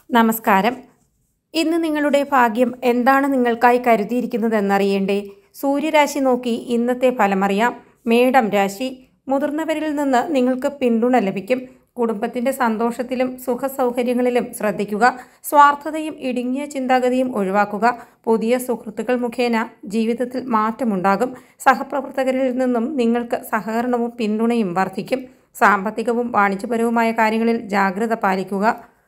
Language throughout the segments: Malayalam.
നമസ്കാരം ഇന്ന് നിങ്ങളുടെ ഭാഗ്യം എന്താണ് നിങ്ങൾക്കായി കരുതിയിരിക്കുന്നതെന്നറിയണ്ടേ സൂര്യരാശി നോക്കി ഇന്നത്തെ ഫലമറിയാം മേടം രാശി മുതിർന്നവരിൽ നിന്ന് നിങ്ങൾക്ക് പിന്തുണ ലഭിക്കും കുടുംബത്തിന്റെ സന്തോഷത്തിലും സുഖസൗകര്യങ്ങളിലും ശ്രദ്ധിക്കുക സ്വാർത്ഥതയും ഇടുങ്ങിയ ചിന്താഗതിയും ഒഴിവാക്കുക പുതിയ സുഹൃത്തുക്കൾ മുഖേന ജീവിതത്തിൽ മാറ്റമുണ്ടാകും സഹപ്രവർത്തകരിൽ നിന്നും നിങ്ങൾക്ക് സഹകരണവും പിന്തുണയും വർദ്ധിക്കും സാമ്പത്തികവും വാണിജ്യപരവുമായ കാര്യങ്ങളിൽ ജാഗ്രത പാലിക്കുക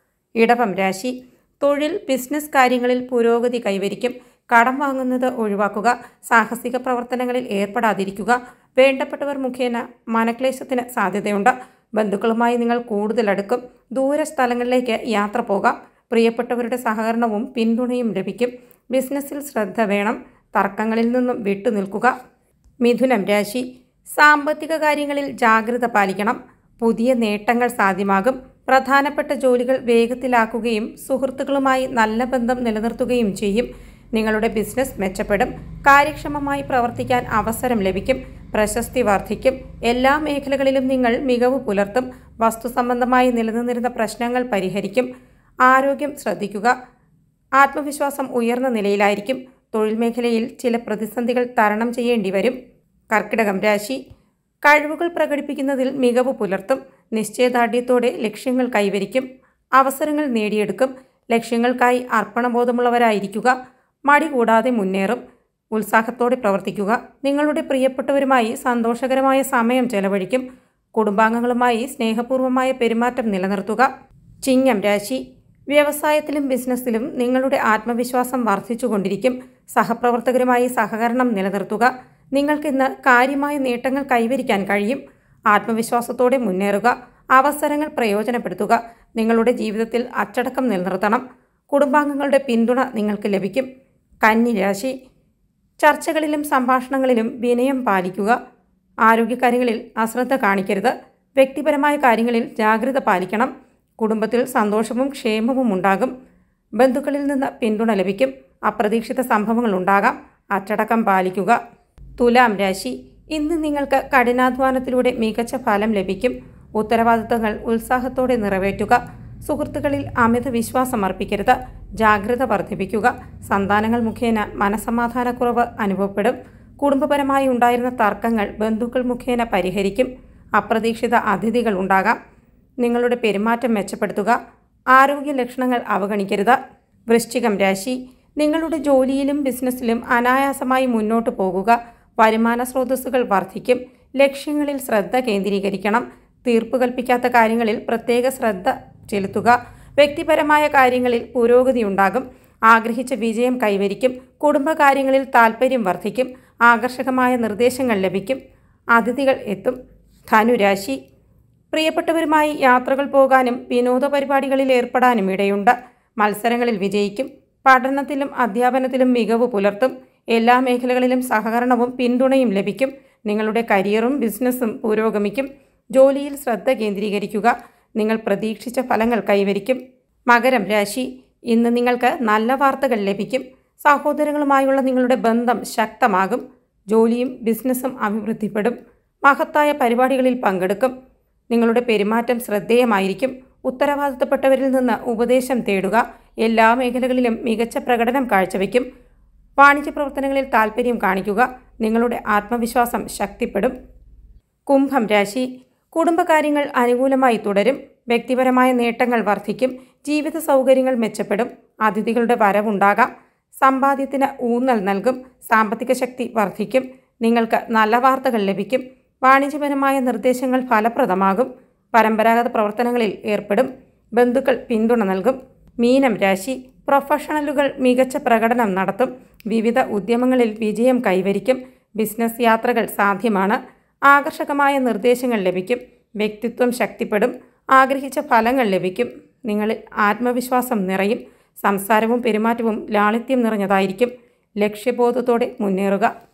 ഇടവം രാശി തൊഴിൽ ബിസിനസ് കാര്യങ്ങളിൽ പുരോഗതി കൈവരിക്കും കടം വാങ്ങുന്നത് ഒഴിവാക്കുക സാഹസിക പ്രവർത്തനങ്ങളിൽ ഏർപ്പെടാതിരിക്കുക വേണ്ടപ്പെട്ടവർ മുഖേന മനക്ലേശത്തിന് സാധ്യതയുണ്ട് ബന്ധുക്കളുമായി നിങ്ങൾ കൂടുതൽ അടുക്കും ദൂര സ്ഥലങ്ങളിലേക്ക് യാത്ര പോകാം പ്രിയപ്പെട്ടവരുടെ സഹകരണവും പിന്തുണയും ലഭിക്കും ബിസിനസ്സിൽ ശ്രദ്ധ വേണം തർക്കങ്ങളിൽ നിന്നും വിട്ടുനിൽക്കുക മിഥുനം രാശി സാമ്പത്തിക കാര്യങ്ങളിൽ ജാഗ്രത പാലിക്കണം പുതിയ നേട്ടങ്ങൾ സാധ്യമാകും പ്രധാനപ്പെട്ട ജോലികൾ വേഗത്തിലാക്കുകയും സുഹൃത്തുക്കളുമായി നല്ല ബന്ധം നിലനിർത്തുകയും ചെയ്യും നിങ്ങളുടെ ബിസിനസ് മെച്ചപ്പെടും കാര്യക്ഷമമായി പ്രവർത്തിക്കാൻ അവസരം ലഭിക്കും പ്രശസ്തി വർദ്ധിക്കും എല്ലാ മേഖലകളിലും നിങ്ങൾ മികവ് പുലർത്തും വസ്തു സംബന്ധമായി നിലനിന്നിരുന്ന പ്രശ്നങ്ങൾ പരിഹരിക്കും ആരോഗ്യം ശ്രദ്ധിക്കുക ആത്മവിശ്വാസം ഉയർന്ന നിലയിലായിരിക്കും തൊഴിൽ മേഖലയിൽ ചില പ്രതിസന്ധികൾ തരണം ചെയ്യേണ്ടി വരും കർക്കിടകം രാശി കഴിവുകൾ പ്രകടിപ്പിക്കുന്നതിൽ മികവ് പുലർത്തും നിശ്ചയദാർഢ്യത്തോടെ ലക്ഷ്യങ്ങൾ കൈവരിക്കും അവസരങ്ങൾ നേടിയെടുക്കും ലക്ഷ്യങ്ങൾക്കായി അർപ്പണബോധമുള്ളവരായിരിക്കുക മടി കൂടാതെ മുന്നേറും ഉത്സാഹത്തോടെ പ്രവർത്തിക്കുക നിങ്ങളുടെ പ്രിയപ്പെട്ടവരുമായി സന്തോഷകരമായ സമയം ചെലവഴിക്കും കുടുംബാംഗങ്ങളുമായി സ്നേഹപൂർവമായ പെരുമാറ്റം നിലനിർത്തുക ചിങ്ങം രാശി വ്യവസായത്തിലും ബിസിനസ്സിലും നിങ്ങളുടെ ആത്മവിശ്വാസം വർദ്ധിച്ചുകൊണ്ടിരിക്കും സഹപ്രവർത്തകരുമായി സഹകരണം നിലനിർത്തുക നിങ്ങൾക്കിന്ന് കാര്യമായ നേട്ടങ്ങൾ കൈവരിക്കാൻ കഴിയും ആത്മവിശ്വാസത്തോടെ മുന്നേറുക അവസരങ്ങൾ പ്രയോജനപ്പെടുത്തുക നിങ്ങളുടെ ജീവിതത്തിൽ അച്ചടക്കം നിലനിർത്തണം കുടുംബാംഗങ്ങളുടെ പിന്തുണ നിങ്ങൾക്ക് ലഭിക്കും കന്നി രാശി ചർച്ചകളിലും സംഭാഷണങ്ങളിലും വിനയം പാലിക്കുക ആരോഗ്യകാര്യങ്ങളിൽ അശ്രദ്ധ കാണിക്കരുത് വ്യക്തിപരമായ കാര്യങ്ങളിൽ ജാഗ്രത പാലിക്കണം കുടുംബത്തിൽ സന്തോഷവും ക്ഷേമവും ഉണ്ടാകും ബന്ധുക്കളിൽ നിന്ന് പിന്തുണ ലഭിക്കും അപ്രതീക്ഷിത സംഭവങ്ങൾ ഉണ്ടാകാം അച്ചടക്കം പാലിക്കുക തുലാം രാശി ഇന്ന് നിങ്ങൾക്ക് കഠിനാധ്വാനത്തിലൂടെ മികച്ച ഫലം ലഭിക്കും ഉത്തരവാദിത്തങ്ങൾ ഉത്സാഹത്തോടെ നിറവേറ്റുക സുഹൃത്തുക്കളിൽ അമിത വിശ്വാസം അർപ്പിക്കരുത് ജാഗ്രത വർദ്ധിപ്പിക്കുക സന്താനങ്ങൾ മുഖേന മനസമാധാനക്കുറവ് അനുഭവപ്പെടും കുടുംബപരമായി ഉണ്ടായിരുന്ന തർക്കങ്ങൾ ബന്ധുക്കൾ മുഖേന പരിഹരിക്കും അപ്രതീക്ഷിത അതിഥികൾ ഉണ്ടാകാം നിങ്ങളുടെ പെരുമാറ്റം മെച്ചപ്പെടുത്തുക ആരോഗ്യ ലക്ഷണങ്ങൾ അവഗണിക്കരുത് വൃശ്ചികം രാശി നിങ്ങളുടെ ജോലിയിലും ബിസിനസ്സിലും അനായാസമായി മുന്നോട്ട് പോകുക വരുമാന സ്രോതസ്സുകൾ വർദ്ധിക്കും ലക്ഷ്യങ്ങളിൽ ശ്രദ്ധ കേന്ദ്രീകരിക്കണം തീർപ്പ് കൽപ്പിക്കാത്ത കാര്യങ്ങളിൽ പ്രത്യേക ശ്രദ്ധ ചെലുത്തുക വ്യക്തിപരമായ കാര്യങ്ങളിൽ പുരോഗതി ഉണ്ടാകും ആഗ്രഹിച്ച വിജയം കൈവരിക്കും കുടുംബകാര്യങ്ങളിൽ താൽപ്പര്യം വർദ്ധിക്കും ആകർഷകമായ നിർദ്ദേശങ്ങൾ ലഭിക്കും അതിഥികൾ എത്തും ധനുരാശി പ്രിയപ്പെട്ടവരുമായി യാത്രകൾ പോകാനും വിനോദ പരിപാടികളിൽ ഏർപ്പെടാനും ഇടയുണ്ട് മത്സരങ്ങളിൽ വിജയിക്കും പഠനത്തിലും അധ്യാപനത്തിലും മികവ് പുലർത്തും എല്ലാ മേഖലകളിലും സഹകരണവും പിന്തുണയും ലഭിക്കും നിങ്ങളുടെ കരിയറും ബിസിനസ്സും പുരോഗമിക്കും ജോലിയിൽ ശ്രദ്ധ കേന്ദ്രീകരിക്കുക നിങ്ങൾ പ്രതീക്ഷിച്ച ഫലങ്ങൾ കൈവരിക്കും മകരം രാശി ഇന്ന് നിങ്ങൾക്ക് നല്ല വാർത്തകൾ ലഭിക്കും സഹോദരങ്ങളുമായുള്ള നിങ്ങളുടെ ബന്ധം ശക്തമാകും ജോലിയും ബിസിനസ്സും അഭിവൃദ്ധിപ്പെടും മഹത്തായ പരിപാടികളിൽ പങ്കെടുക്കും നിങ്ങളുടെ പെരുമാറ്റം ശ്രദ്ധേയമായിരിക്കും ഉത്തരവാദിത്തപ്പെട്ടവരിൽ നിന്ന് ഉപദേശം തേടുക എല്ലാ മേഖലകളിലും മികച്ച പ്രകടനം കാഴ്ചവെക്കും വാണിജ്യ പ്രവർത്തനങ്ങളിൽ താൽപ്പര്യം കാണിക്കുക നിങ്ങളുടെ ആത്മവിശ്വാസം ശക്തിപ്പെടും കുംഭം രാശി കുടുംബകാര്യങ്ങൾ അനുകൂലമായി തുടരും വ്യക്തിപരമായ നേട്ടങ്ങൾ വർദ്ധിക്കും ജീവിത സൗകര്യങ്ങൾ മെച്ചപ്പെടും അതിഥികളുടെ വരവുണ്ടാകാം സമ്പാദ്യത്തിന് ഊന്നൽ നൽകും സാമ്പത്തിക ശക്തി വർദ്ധിക്കും നിങ്ങൾക്ക് നല്ല വാർത്തകൾ ലഭിക്കും വാണിജ്യപരമായ നിർദ്ദേശങ്ങൾ ഫലപ്രദമാകും പരമ്പരാഗത പ്രവർത്തനങ്ങളിൽ ഏർപ്പെടും ബന്ധുക്കൾ പിന്തുണ നൽകും മീനം രാശി പ്രൊഫഷണലുകൾ മികച്ച പ്രകടനം നടത്തും വിവിധ ഉദ്യമങ്ങളിൽ വിജയം കൈവരിക്കും ബിസിനസ് യാത്രകൾ സാധ്യമാണ് ആകർഷകമായ നിർദ്ദേശങ്ങൾ ലഭിക്കും വ്യക്തിത്വം ശക്തിപ്പെടും ആഗ്രഹിച്ച ഫലങ്ങൾ ലഭിക്കും നിങ്ങളിൽ ആത്മവിശ്വാസം നിറയും സംസാരവും പെരുമാറ്റവും ലാളിത്യം നിറഞ്ഞതായിരിക്കും ലക്ഷ്യബോധത്തോടെ മുന്നേറുക